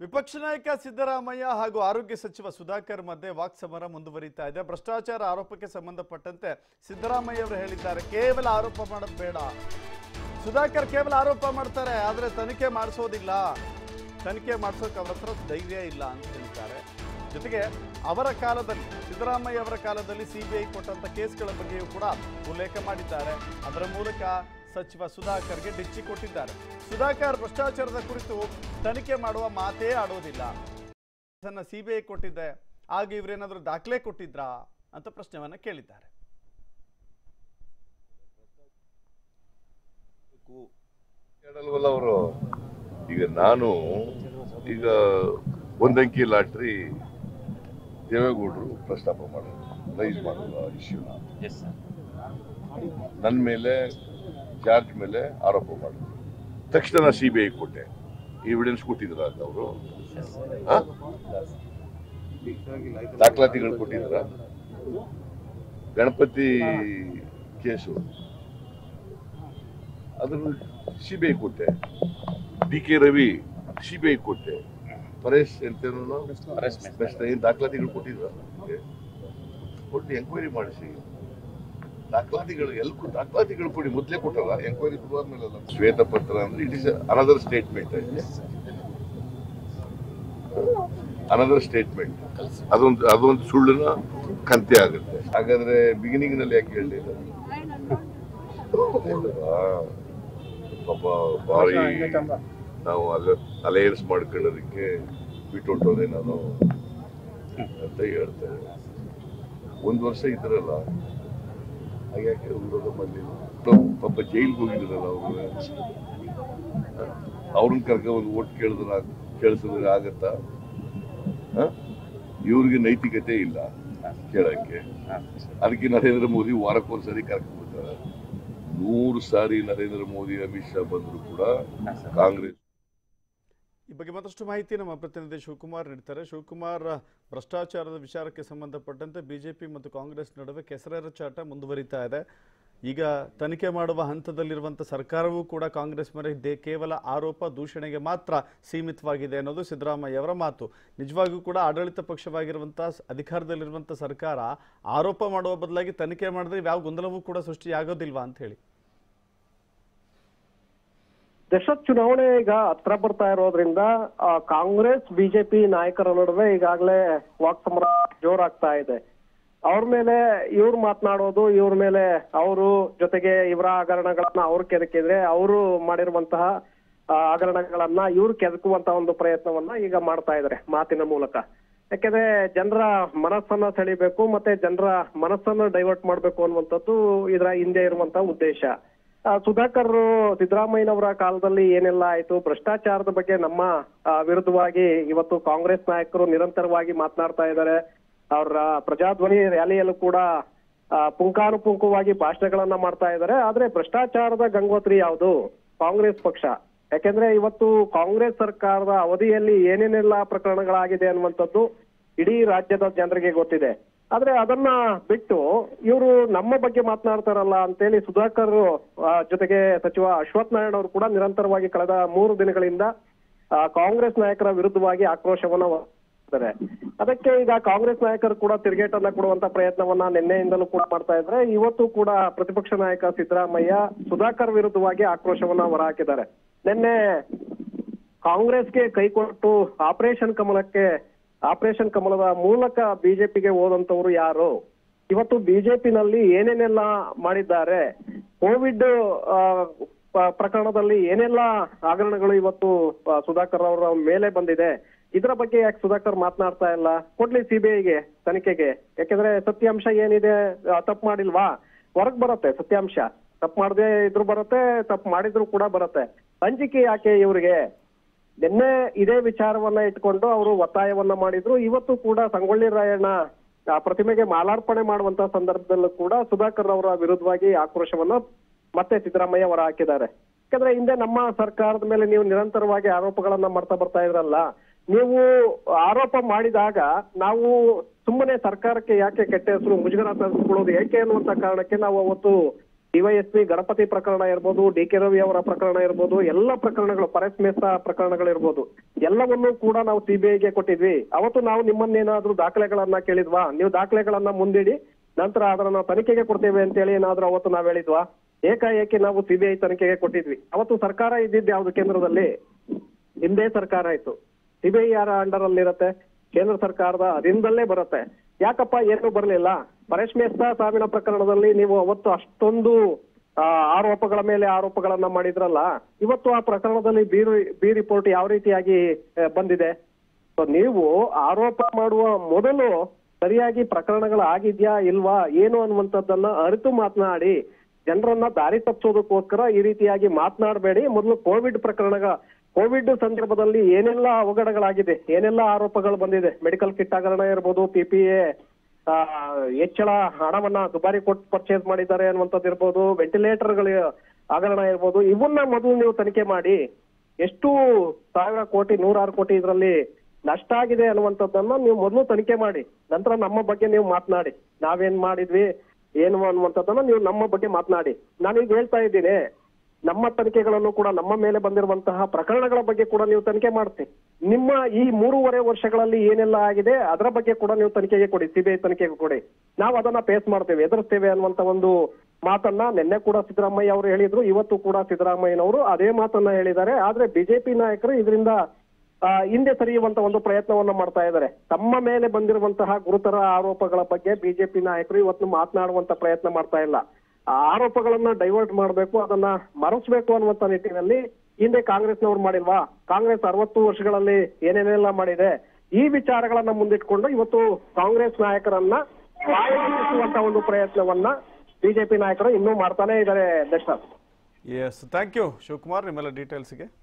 ವಿಪಕ್ಷ ನಾಯಕ ಸಿದ್ದರಾಮಯ್ಯ ಹಾಗೂ ಆರೋಗ್ಯ ಸಚಿವ ಸುಧಾಕರ್ ಮಧ್ಯೆ ವಾಕ್ಸಮರ ಮುಂದುವರಿತಾ ಇದೆ ಭ್ರಷ್ಟಾಚಾರ ಆರೋಪಕ್ಕೆ ಸಂಬಂಧಪಟ್ಟಂತೆ ಸಿದ್ದರಾಮಯ್ಯ ಅವರು ಹೇಳಿದ್ದಾರೆ ಕೇವಲ ಆರೋಪ ಮಾಡೋದು ಬೇಡ ಸುಧಾಕರ್ ಕೇವಲ ಆರೋಪ ಮಾಡ್ತಾರೆ ಆದರೆ ತನಿಖೆ ಮಾಡಿಸೋದಿಲ್ಲ ತನಿಖೆ ಮಾಡಿಸೋಕೆ ಅವ್ರ ಹತ್ರ ಧೈರ್ಯ ಇಲ್ಲ ಅಂತ ಹೇಳ್ತಾರೆ ಜೊತೆಗೆ ಅವರ ಕಾಲದಲ್ಲಿ ಸಿದ್ದರಾಮಯ್ಯ ಅವರ ಕಾಲದಲ್ಲಿ ಸಿಬಿಐ ಕೊಟ್ಟಂತ ಕೇಸ್ಗಳ ಬಗ್ಗೆಯೂ ಕೂಡ ಉಲ್ಲೇಖ ಮಾಡಿದ್ದಾರೆ ಅದರ ಮೂಲಕ ಸಚಿವ ಸುಧಾಕರ್ಗೆ ಡಿಚ್ಚಿ ಕೊಟ್ಟಿದ್ದಾರೆ ಸುಧಾಕರ್ ಭ್ರಷ್ಟಾಚಾರದ ಕುರಿತು ತನಿಖೆ ಮಾಡುವ ಮಾತೇ ಆಡೋದಿಲ್ಲ ಸಿಬಿಐ ಕೊಟ್ಟಿದ್ದೆ ಆಗ ಇವರೇನಾದರೂ ದಾಖಲೆ ಕೊಟ್ಟಿದ್ರಾ ಅಂತ ಪ್ರಶ್ನೆವನ್ನ ಕೇಳಿದ್ದಾರೆ ಹೇಳಲ್ವಲ್ಲ ಅವರು ಈಗ ನಾನು ಈಗ ಒಂದಂಕಿ ಲಾಟ್ರಿ ದೇವೇಗೌಡರು ಪ್ರಸ್ತಾಪ ಮಾಡೋದು ರೈಸ್ ಮಾಡೋದು ಇಶ್ಯೂನ ನನ್ನ ಮೇಲೆ ಜಾರ್ಜ್ ಮೇಲೆ ಆರೋಪ ಮಾಡೋದು ತಕ್ಷಣ ಸಿ ಬಿ ಐ ಕೊಟ್ಟೆ ಎವಿಡೆನ್ಸ್ ಕೊಟ್ಟಿದ್ರ ಅಂತ ಅವರು ದಾಖಲಾತಿಗಳು ಕೊಟ್ಟಿದ್ರ ಗಣಪತಿ ಕೇಸು ಅದನ್ನು ಸಿ ಬಿ ಐ ಕೊಟ್ಟೆ D K Ravi C B I ಕೊಟ್ಟೆ ಪರೇಶ್ ಎಂತೇನೋ ಬೆಸ್ಟ್ ಏನು ದಾಖಲಾತಿಗಳು ಕೊಟ್ಟಿದ್ರ ಕೊಟ್ಟು ಎಂಕ್ವೈರಿ ಮಾಡಿಸಿ ದಾಖಲಾತಿಗಳು ಎಲ್ಲಿ ಕೊ- ದಾಖಲಾತಿಗಳು ಕೊಡಿ ಮೊದಲೇ ಕೊಟ್ಟಲ್ಲ ಎಂಕ್ವೈರಿ ಮೇಲಲ್ಲ ಶ್ವೇತಪತ್ರ ಅಂದ್ರೆ it is another statement another statement ಅದೊಂದು ಅದೊಂದು ಸುಳ್ಳಿನ ಕಂತೆ ಆಗುತ್ತೆ ಹಾಗಾದ್ರೆ ಬಿಗಿನಿಂಗ್ ನಲ್ಲಿ ಯಾಕೆ ಹೇಳಲಿಲ್ಲ ಪಾಪ ಭಾರಿ ನಾವು ಅಲ್ಲ ಅಲಯನ್ಸ್ ಮಾಡ್ಕೊಳ್ಳೋದಕ್ಕೆ ಬಿಟ್ಟೊಟ್ಟೋದೆ ನಾನು ಅಂತ ಹೇಳ್ತಾರೆ ಒಂದು ವರ್ಷ ಇದ್ರಲ್ಲ ಹಾಗ್ಯಾಕೆ ವಿರೋಧ ಮಾಡಲಿಲ್ಲ ಪಾಪ ಜೈಲ್ಗೆ ಹೋಗಿದ್ರಲ್ಲ ಅವರು ಅವ್ರನ್ನ ಕರ್ಕ ಒಂದು ಓಟ್ ಕೇಳಿದ್ರ ಕೇಳಿಸಿದ್ರೆ ಆಗತ್ತಾ ಹ? ಇವ್ರಿಗೆ ನೈತಿಕತೆ ಇಲ್ಲ ಕೇಳಕ್ಕೆ ಅದಕ್ಕೆ ನರೇಂದ್ರ ಮೋದಿ ವಾರಕ್ಕೊಂದ್ಸರಿ ಕರ್ಕೊಂಡ್ಬಿಡ್ತಾರೆ ನೂರು ಸಾರಿ ನರೇಂದ್ರ ಮೋದಿ ಅಮಿತ್ ಶಾ ಬಂದ್ರು ಕೂಡ ಕಾಂಗ್ರೆಸ್ ಈ ಬಗ್ಗೆ ಮತ್ತಷ್ಟು ಮಾಹಿತಿ ನಮ್ಮ ಪ್ರತಿನಿಧಿ ಶಿವಕುಮಾರ್ ನೀಡ್ತಾರೆ ಶಿವಕುಮಾರ್ ಭ್ರಷ್ಟಾಚಾರದ ವಿಚಾರಕ್ಕೆ ಸಂಬಂಧಪಟ್ಟಂತೆ ಬಿಜೆಪಿ ಮತ್ತು ಕಾಂಗ್ರೆಸ್ ನಡುವೆ ಕೆಸರೆರಚಾಟ ಮುಂದುವರಿತಾ ಇದೆ ಈಗ ತನಿಖೆ ಮಾಡುವ ಹಂತದಲ್ಲಿರುವಂಥ ಸರ್ಕಾರವೂ ಕೂಡ ಕಾಂಗ್ರೆಸ್ ಮೇಲೆ ದೇ ಕೇವಲ ಆರೋಪ ದೂಷಣೆಗೆ ಮಾತ್ರ ಸೀಮಿತವಾಗಿದೆ ಅನ್ನೋದು ಸಿದ್ದರಾಮಯ್ಯ ಅವರ ಮಾತು ನಿಜವಾಗಿಯೂ ಕೂಡ ಆಡಳಿತ ಪಕ್ಷವಾಗಿರುವಂಥ ಸ- ಅಧಿಕಾರದಲ್ಲಿರುವಂಥ ಸರ್ಕಾರ ಆರೋಪ ಮಾಡುವ ಬದಲಾಗಿ ತನಿಖೆ ಮಾಡಿದ್ರೆ ಯಾವ ಗೊಂದಲವೂ ಕೂಡ ಸೃಷ್ಟಿಯಾಗೋದಿಲ್ವಾ ಅಂತ ಹೇಳಿ ದಶರಥ್ ಚುನಾವಣೆ ಈಗ ಹತ್ರ ಬರ್ತಾ ಇರೋದ್ರಿಂದ ಆ, ಕಾಂಗ್ರೆಸ್ ಬಿಜೆಪಿ ನಾಯಕರ ನಡುವೆ ಈಗಾಗಲೇ ವಾಕ್ಸಮರ ಜೋರಾಗ್ತಾ ಇದೆ ಅವ್ರ ಮೇಲೆ ಇವ್ರು ಮಾತನಾಡೋದು ಇವ್ರ ಮೇಲೆ ಅವರು ಜೊತೆಗೆ ಇವರ ಹಗರಣಗಳನ್ನ ಅವ್ರು ಕೆದಕಿದ್ರೆ ಅವರು ಮಾಡಿರುವಂತಹ ಆ, ಹಗರಣಗಳನ್ನ ಇವ್ರು ಕೆದಕುವಂತ ಒಂದು ಪ್ರಯತ್ನವನ್ನ ಈಗ ಮಾಡ್ತಾ ಇದ್ದಾರೆ ಮಾತಿನ ಮೂಲಕ ಯಾಕೆಂದ್ರೆ ಜನರ ಮನಸ್ಸನ್ನ ಸೆಳಿಬೇಕು ಮತ್ತೆ ಜನರ ಮನಸ್ಸನ್ನ ಡೈವರ್ಟ್ ಮಾಡ್ಬೇಕು ಅನ್ನುವಂಥದ್ದು ಇದರ ಹಿಂದೆ ಇರುವಂತಹ ಉದ್ದೇಶ ಆ, ಸುಧಾಕರ್ ಸಿದ್ದರಾಮಯ್ಯನವರ ಕಾಲದಲ್ಲಿ ಏನೆಲ್ಲ ಆಯ್ತು ಭ್ರಷ್ಟಾಚಾರದ ಬಗ್ಗೆ ನಮ್ಮ ಆ, ವಿರುದ್ಧವಾಗಿ ಇವತ್ತು ಕಾಂಗ್ರೆಸ್ ನಾಯಕರು ನಿರಂತರವಾಗಿ ಮಾತನಾಡ್ತಾ ಇದ್ದಾರೆ ಅವರ ಪ್ರಜಾಧ್ವನಿ ರ್ಯಾಲಿಯಲ್ಲೂ ಕೂಡ ಆ, ಪುಂಖಾನುಪುಂಖವಾಗಿ ಭಾಷಣಗಳನ್ನ ಮಾಡ್ತಾ ಇದ್ದಾರೆ ಆದ್ರೆ ಭ್ರಷ್ಟಾಚಾರದ ಗಂಗೋತ್ರಿ ಯಾವುದು ಕಾಂಗ್ರೆಸ್ ಪಕ್ಷ ಯಾಕೆಂದ್ರೆ ಇವತ್ತು ಕಾಂಗ್ರೆಸ್ ಸರ್ಕಾರದ ಅವಧಿಯಲ್ಲಿ ಏನೇನೆಲ್ಲ ಪ್ರಕರಣಗಳಾಗಿದೆ ಅನ್ನುವಂಥದ್ದು ಇಡೀ ರಾಜ್ಯದ ಜನರಿಗೆ ಗೊತ್ತಿದೆ ಆದ್ರೆ ಅದನ್ನ ಬಿಟ್ಟು ಇವರು ನಮ್ಮ ಬಗ್ಗೆ ಮಾತನಾಡ್ತಾರಲ್ಲ ಅಂತೇಳಿ ಸುಧಾಕರ್ ಆ, ಜೊತೆಗೆ ಸಚಿವ ಅಶ್ವಥ್ ನಾರಾಯಣ ಅವರು ಕೂಡ ನಿರಂತರವಾಗಿ ಕಳೆದ ಮೂರು ದಿನಗಳಿಂದ ಆ, ಕಾಂಗ್ರೆಸ್ ನಾಯಕರ ವಿರುದ್ಧವಾಗಿ ಆಕ್ರೋಶವನ್ನ ಹೊರಡಿಸಿದ್ದಾರೆ. ಅದಕ್ಕೆ ಈಗ ಕಾಂಗ್ರೆಸ್ ನಾಯಕರು ಕೂಡ ತಿರುಗೇಟನ್ನ ಕೊಡುವಂತ ಪ್ರಯತ್ನವನ್ನ ನಿನ್ನೆಯಿಂದಲೂ ಕೂಡ ಮಾಡ್ತಾ ಇದ್ರೆ ಇವತ್ತು ಕೂಡ ಪ್ರತಿಪಕ್ಷ ನಾಯಕ ಸಿದ್ದರಾಮಯ್ಯ ಸುಧಾಕರ್ ವಿರುದ್ಧವಾಗಿ ಆಕ್ರೋಶವನ್ನ ಹೊರಹಾಕಿದ್ದಾರೆ ನಿನ್ನೆ ಕಾಂಗ್ರೆಸ್ಗೆ ಕೈ ಕೊಟ್ಟು ಆಪರೇಷನ್ ಕಮಲಕ್ಕೆ ಆಪರೇಷನ್ ಕಮಲದ ಮೂಲಕ ಬಿಜೆಪಿಗೆ ಹೋದಂತವ್ರು ಯಾರು ಇವತ್ತು ಬಿಜೆಪಿನಲ್ಲಿ ಏನೇನೆಲ್ಲ ಮಾಡಿದ್ದಾರೆ ಕೋವಿಡ್ ಆ, ಪ- ಪ್ರಕರಣದಲ್ಲಿ ಏನೆಲ್ಲ ಹಗರಣಗಳು ಇವತ್ತು ಆ, ಸುಧಾಕರ್ ಅವರ ಮೇಲೆ ಬಂದಿದೆ ಇದರ ಬಗ್ಗೆ ಯಾಕೆ ಸುಧಾಕರ್ ಮಾತನಾಡ್ತಾ ಇಲ್ಲ ಕೊಡ್ಲಿ ಸಿಬಿಐಗೆ ತನಿಖೆಗೆ ಯಾಕೆಂದ್ರೆ ಸತ್ಯಾಂಶ ಏನಿದೆ ತಪ್ಪು ಮಾಡಿಲ್ವಾ ಹೊರಗ್ ಬರುತ್ತೆ ಸತ್ಯಾಂಶ ತಪ್ಪು ಮಾಡದೆ ಇದ್ರು ಬರುತ್ತೆ ತಪ್ಪು ಮಾಡಿದ್ರು ಕೂಡ ಬರುತ್ತೆ ಅಂಜಿಕೆ ಯಾಕೆ ಇವರಿಗೆ ನಿನ್ನೆ ಇದೇ ವಿಚಾರವನ್ನ ಇಟ್ಕೊಂಡು ಅವರು ಒತ್ತಾಯವನ್ನ ಮಾಡಿದ್ರು ಇವತ್ತು ಕೂಡ ಸಂಗೊಳ್ಳಿ ರಾಯಣ್ಣ ಆ ಪ್ರತಿಮೆಗೆ ಮಾಲಾರ್ಪಣೆ ಮಾಡುವಂತ ಸಂದರ್ಭದಲ್ಲೂ ಕೂಡ ಸುಧಾಕರ್ ಅವರ ವಿರುದ್ಧವಾಗಿ ಆಕ್ರೋಶವನ್ನ ಮತ್ತೆ ಸಿದ್ದರಾಮಯ್ಯ ಹೊರ ಹಾಕಿದ್ದಾರೆ ಯಾಕಂದ್ರೆ ಹಿಂದೆ ನಮ್ಮ ಸರ್ಕಾರದ ಮೇಲೆ ನೀವು ನಿರಂತರವಾಗಿ ಆರೋಪಗಳನ್ನ ಮಾಡ್ತಾ ಬರ್ತಾ ಇದ್ರಲ್ಲ ನೀವು ಆರೋಪ ಮಾಡಿದಾಗ ನಾವು ಸುಮ್ಮನೆ ಸರ್ಕಾರಕ್ಕೆ ಯಾಕೆ ಕೆಟ್ಟ ಹೆಸರು ಮುಜುಗರ ತರಿಸ್ಕೊಳ್ಳೋದು ಏಕೆ ಅನ್ನುವಂತ ಕಾರಣಕ್ಕೆ ನಾವು ಅವತ್ತು ಡಿವೈಎಸ್ಪಿ ಗಣಪತಿ ಪ್ರಕರಣ ಇರ್ಬೋದು ಡಿ ಕೆ ರವಿ ಅವರ ಪ್ರಕರಣ ಇರ್ಬೋದು ಎಲ್ಲ ಪ್ರಕರಣಗಳು ಪರೇಶ್ ಮೇಸ್ತಾ ಪ್ರಕರಣಗಳಿರ್ಬೋದು ಎಲ್ಲವನ್ನೂ ಕೂಡ ನಾವು ಸಿಬಿಐಗೆ ಕೊಟ್ಟಿದ್ವಿ ಅವತ್ತು ನಾವು ನಿಮ್ಮನ್ನೇನಾದ್ರೂ ದಾಖಲೆಗಳನ್ನ ಕೇಳಿದ್ವಾ ನೀವು ದಾಖಲೆಗಳನ್ನ ಮುಂದಿಡಿ ನಂತರ ಅದನ್ನ ನಾವು ತನಿಖೆಗೆ ಕೊಡ್ತೇವೆ ಅಂತ ಹೇಳಿ ಏನಾದ್ರೂ ಅವತ್ತು ನಾವ್ ಹೇಳಿದ್ವಾ ಏಕಾಏಕಿ ನಾವು ಸಿಬಿಐ ತನಿಖೆಗೆ ಕೊಟ್ಟಿದ್ವಿ ಅವತ್ತು ಸರ್ಕಾರ ಇದ್ದಿದ್ದು ಯಾವ್ದು ಕೇಂದ್ರದಲ್ಲಿ ಹಿಂದೆ ಸರ್ಕಾರ ಇತ್ತು ಸಿಬಿಐ ಯಾರ ಅಂಡರ್ ಅಲ್ಲಿ ಇರುತ್ತೆ ಕೇಂದ್ರ ಸರ್ಕಾರದ ಅಧೀನದಲ್ಲೇ ಬರುತ್ತೆ ಯಾಕಪ್ಪ ಏನು ಬರಲಿಲ್ಲ ಪರೇಶ್ ಮೇಸ್ತಾ ಸಾವಿನ ಪ್ರಕರಣದಲ್ಲಿ ನೀವು ಅವತ್ತು ಅಷ್ಟೊಂದು ಆ, ಆರೋಪಗಳ ಮೇಲೆ ಆರೋಪಗಳನ್ನ ಮಾಡಿದ್ರಲ್ಲ ಇವತ್ತು ಆ ಪ್ರಕರಣದಲ್ಲಿ ಬಿ ಬಿ ರಿಪೋರ್ಟ್ ಯಾವ ರೀತಿಯಾಗಿ ಆ, ಬಂದಿದೆ So ನೀವು ಆರೋಪ ಮಾಡುವ ಮೊದಲು ಸರಿಯಾಗಿ ಪ್ರಕರಣಗಳು ಆಗಿದ್ಯಾ ಇಲ್ವಾ ಏನು ಅನ್ನುವಂಥದ್ದನ್ನ ಅರಿತು ಮಾತನಾಡಿ ಜನರನ್ನ ದಾರಿ ತಪ್ಪಿಸೋದಕ್ಕೋಸ್ಕರ ಈ ರೀತಿಯಾಗಿ ಮಾತನಾಡಬೇಡಿ ಮೊದಲು ಕೋವಿಡ್ ಪ್ರಕರಣ ಕೋವಿಡ್ ಸಂದರ್ಭದಲ್ಲಿ ಏನೆಲ್ಲ ಅವಘಡಗಳಾಗಿದೆ ಏನೆಲ್ಲ ಆರೋಪಗಳು ಬಂದಿದೆ ಮೆಡಿಕಲ್ ಕಿಟ್ ಹಗರಣ ಇರ್ಬೋದು ಪಿ ಪಿ ಎ ಹೆಚ್ಚಳ ಹಣವನ್ನ ದುಬಾರಿ ಕೊಟ್ಟು ಪರ್ಚೇಸ್ ಮಾಡಿದ್ದಾರೆ ಅನ್ನುವಂಥದ್ದು ಇರ್ಬೋದು ವೆಂಟಿಲೇಟರ್ಗಳ ಹಗರಣ ಇರ್ಬೋದು ಇವನ್ನ ಮೊದಲು ನೀವು ತನಿಖೆ ಮಾಡಿ ಎಷ್ಟು ಸಾವಿರ ಕೋಟಿ ನೂರಾರು ಕೋಟಿ ಇದರಲ್ಲಿ ನಷ್ಟ ಆಗಿದೆ ಅನ್ನುವಂಥದ್ದನ್ನ ನೀವು ಮೊದಲು ತನಿಖೆ ಮಾಡಿ ನಂತರ ನಮ್ಮ ಬಗ್ಗೆ ನೀವು ಮಾತನಾಡಿ ನಾವೇನ್ ಮಾಡಿದ್ವಿ ಏನು ಅನ್ನುವಂಥದ್ದನ್ನ ನೀವು ನಮ್ಮ ಬಗ್ಗೆ ಮಾತನಾಡಿ ನಾನೀಗ ಹೇಳ್ತಾ ಇದ್ದೀನಿ ನಮ್ಮ ತನಿಖೆಗಳನ್ನು ಕೂಡ ನಮ್ಮ ಮೇಲೆ ಬಂದಿರುವಂತಹ ಪ್ರಕರಣಗಳ ಬಗ್ಗೆ ಕೂಡ ನೀವು ತನಿಖೆ ಮಾಡ್ತಿ ನಿಮ್ಮ ಈ ಮೂರುವರೆ ವರ್ಷಗಳಲ್ಲಿ ಏನೆಲ್ಲ ಆಗಿದೆ ಅದರ ಬಗ್ಗೆ ಕೂಡ ನೀವು ತನಿಖೆಗೆ ಕೊಡಿ ಸಿಬಿಐ ತನಿಖೆಗೆ ಕೊಡಿ ನಾವು ಅದನ್ನ ಫೇಸ್ ಮಾಡ್ತೇವೆ ಎದುರಿಸ್ತೇವೆ ಅನ್ನುವಂತ ಒಂದು ಮಾತನ್ನ ನಿನ್ನೆ ಕೂಡ ಸಿದ್ದರಾಮಯ್ಯ ಅವರು ಹೇಳಿದ್ರು ಇವತ್ತು ಕೂಡ ಸಿದ್ದರಾಮಯ್ಯನವರು ಅದೇ ಮಾತನ್ನ ಹೇಳಿದ್ದಾರೆ ಆದ್ರೆ ಬಿಜೆಪಿ ನಾಯಕರು ಇದರಿಂದ ಆ, ಹಿಂದೆ ಸರಿಯುವಂತ ಒಂದು ಪ್ರಯತ್ನವನ್ನ ಮಾಡ್ತಾ ಇದ್ದಾರೆ ತಮ್ಮ ಮೇಲೆ ಬಂದಿರುವಂತಹ ಗುರುತರ ಆರೋಪಗಳ ಬಗ್ಗೆ ಬಿಜೆಪಿ ನಾಯಕರು ಇವತ್ತು ಮಾತನಾಡುವಂತ ಪ್ರಯತ್ನ ಮಾಡ್ತಾ ಇಲ್ಲ ಆ ಆರೋಪಗಳನ್ನ ಡೈವರ್ಟ್ ಮಾಡಬೇಕು ಅದನ್ನ ಮರೆಸಬೇಕು ಅನ್ನುವಂತ ನಿಟ್ಟಿನಲ್ಲಿ ಹಿಂದೆ ಕಾಂಗ್ರೆಸ್ನವ್ರು ಮಾಡಿಲ್ವಾ ಕಾಂಗ್ರೆಸ್ ಅರವತ್ತು ವರ್ಷಗಳಲ್ಲಿ ಏನೇನೆಲ್ಲ ಮಾಡಿದೆ ಈ ವಿಚಾರಗಳನ್ನ ಮುಂದಿಟ್ಕೊಂಡು ಇವತ್ತು ಕಾಂಗ್ರೆಸ್ ನಾಯಕರನ್ನ ಬಾಯಿಸುವಂತ ಒಂದು ಪ್ರಯತ್ನವನ್ನ ಬಿಜೆಪಿ ನಾಯಕರು ಇನ್ನೂ ಮಾಡ್ತಾನೆ ಇದ್ದಾರೆ Darshan yes thank you Shivakumar ನಿಮ್ಮೆಲ್ಲ ಡೀಟೇಲ್ಸ್ಗೆ